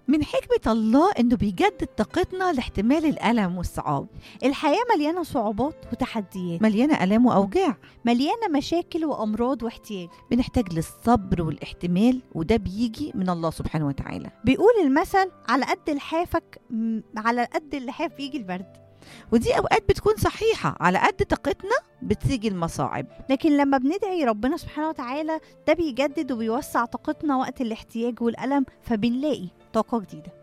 من حكمة الله إنه بيجدد طاقتنا لاحتمال الألم والصعاب الحياة مليانة صعوبات وتحديات مليانة آلام وأوجاع مليانة مشاكل وأمراض واحتياج بنحتاج للصبر والاحتمال وده بيجي من الله سبحانه وتعالى بيقول المثل على قد لحافك م- على قد اللحاف يجي البرد ودي أوقات بتكون صحيحة على قد طاقتنا بتيجي المصاعب لكن لما بندعي ربنا سبحانه وتعالى ده بيجدد وبيوسع طاقتنا وقت الاحتياج والألم فبنلاقي طاقة جديدة